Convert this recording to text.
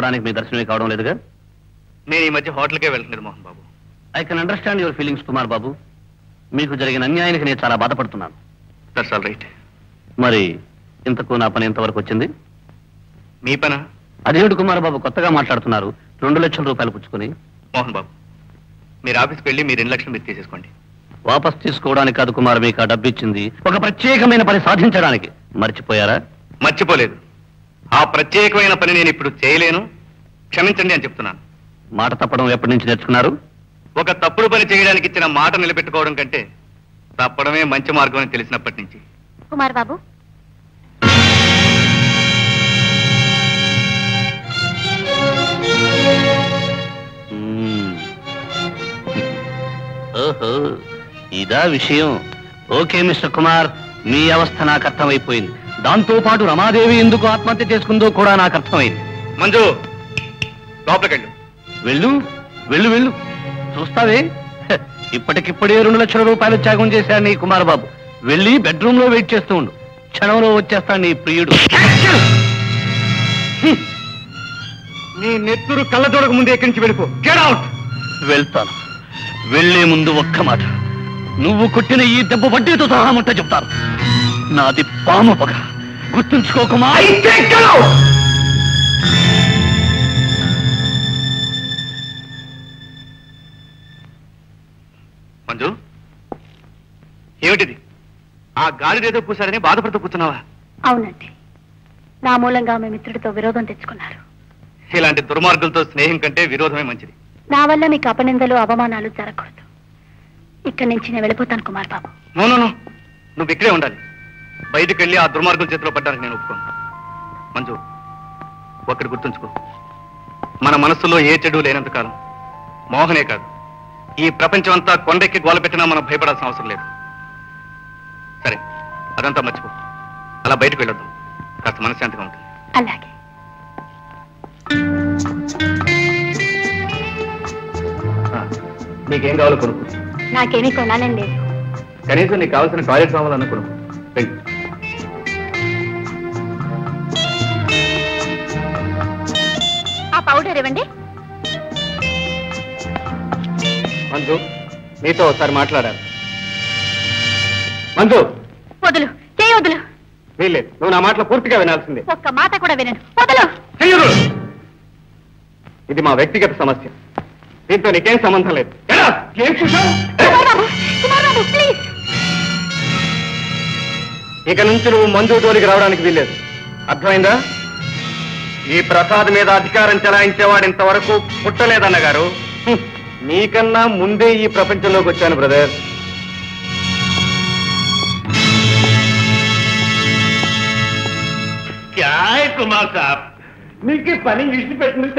చెప్పడానికి మీ దర్శనమే కావడం లేదుగా నేను ఈ మధ్య హోటల్కే వెళ్తలేదు Mohan Babu I can understand your feelings Kumar Babu మీకు జరిగిన అన్యాయానికి నేను చాలా బాధపడుతున్నాను దట్స్ ఆల్ రైట్ మరి ఇంతకు నా పని ఎంతవరకు వచ్చింది మీ పన అదేమిటి కుమార్ బాబు కొత్తగా మాట్లాడుతున్నారు రెండు లక్షల రూపాయలు పుచ్చుకుని మోహన్ బాబు మీరు ఆఫీస్కి వెళ్ళి మీ రెండు లక్షలు మీరు తీసేసుకోండి వాపస్ తీసుకోవడానికి కాదు కుమార్ మీకు ఆ డబ్బు ఇచ్చింది ఒక ప్రత్యేకమైన పని సాధించడానికి మర్చిపోయారా మర్చిపోలేదు ఆ ప్రత్యేకమైన పని నేను ఇప్పుడు చేయలేను క్షమించండి అని చెప్తున్నాను మాట తప్పడం ఎప్పటి నుంచి నేర్చుకున్నారు ఒక తప్పుడు పని చేయడానికి ఇచ్చిన మాట నిలబెట్టుకోవడం కంటే తప్పడమే మంచి మార్గం అని తెలిసినప్పటి నుంచి కుమార్ బాబు మ్మ్. ఓహో ఇదా విషయం ఓకే మిస్టర్ కుమార్ మీ అవస్థ నాకు అర్థమైపోయింది దాంతో పాటు రమాదేవి ఎందుకు ఆత్మహత్య చేసుకుందో కూడా నాకు అర్థమైంది మంజు లోపలికెళ్ళు వెళ్ళు వెళ్ళు వెళ్ళు చూస్తావే హ, ఇప్పటికిప్పుడే రెండు లక్షల రూపాయలు త్యాగం చేశాడు నీ కుమార్ బాబు వెళ్ళి బెడ్రూమ్ లో వెయిట్ చేస్తూ ఉండు క్షణంలో వచ్చేస్తాడు నీ ప్రియుడు నీ నెత్తురు కళ్ళ చూడక ముందు ఎక్కడి నుంచి వెళ్ళిపో గెట్ అవుట్ వెళ్తాను వెళ్లే ముందు ఒక్క మాట నువ్వు కొట్టిన ఈ దెబ్బ వడ్డీతో సహా ముట్ట చెప్తాను నాది పాము పగ గుర్తుంచుకోకుమా మంజు ఏమిటిది ఆ గాలిదేదో పూసాడని బాధపడుతూ కూర్చున్నావా అవునండి నా మూలంగా మీ మిత్రుడితో విరోధం తెచ్చుకున్నారు ఇలాంటి దుర్మార్గులతో స్నేహం కంటే విరోధమే మంచిది నా వల్ల మీకు అపనిందలు అవమానాలు జరగకూడదు ఇక్కడి నుంచి నేను వెళ్ళిపోతాను Kumar Babu no no no నువ్వు ఇక్కడే ఉండాలి బయటికి వెళ్ళి ఆ దుర్మార్గుల చేతిలో పడ్డానికి నేను ఒప్పుకోను మంజు ఒక్కటి గుర్తుంచుకో మన మనస్సులో ఏ చెడు లేనంత కాలం మోహనే కాదు ఈ ప్రపంచం అంతా కొండెక్కి గోల పెట్టినా మనం భయపడాల్సిన అవసరం లేదు సరే అదంతా మర్చిపో అలా బయటకు వెళ్ళొద్దాం కాస్త మనశ్శాంతిగా ఉంటుంది అలాగే నీకేం కావాలో కొనుక్కో నాకేమీ కొనాలని లేదు కనీసం నీకు కావాల్సిన టాయిలెట్ కావాలన్నా కొనుక్కో వెళ్ళు ఆ పౌడర్ ఇవ్వండి మంజు నీతో ఒకసారి మాట్లాడాలి మంజు వదులు చేయి వదులు వీల్లేదు నువ్వు నా మాటలు పూర్తిగా వినాల్సిందే ఒక్క మాట కూడా వినను వదులు చెయ్యరు ఇది మా వ్యక్తిగత సమస్య దీంతో నీకేం సంబంధం లేదు ఎలా? ఏం చూశావు? కుమార్ బాబు కుమార్ బాబు ప్లీజ్ ఇక నుంచి నువ్వు మంజు జోలికి రావడానికి వీల్లేదు అర్థమైందా ఈ ప్రసాద్ మీద అధికారం చెలాయించేవాడు ఇంతవరకు పుట్టలేదన్న గారు హ్మ్. నీకన్నా ముందే ఈ ప్రపంచంలోకి వచ్చాను బ్రదర్ क्या है कुमार साहब మీకు పని విడిచిపెట్టింది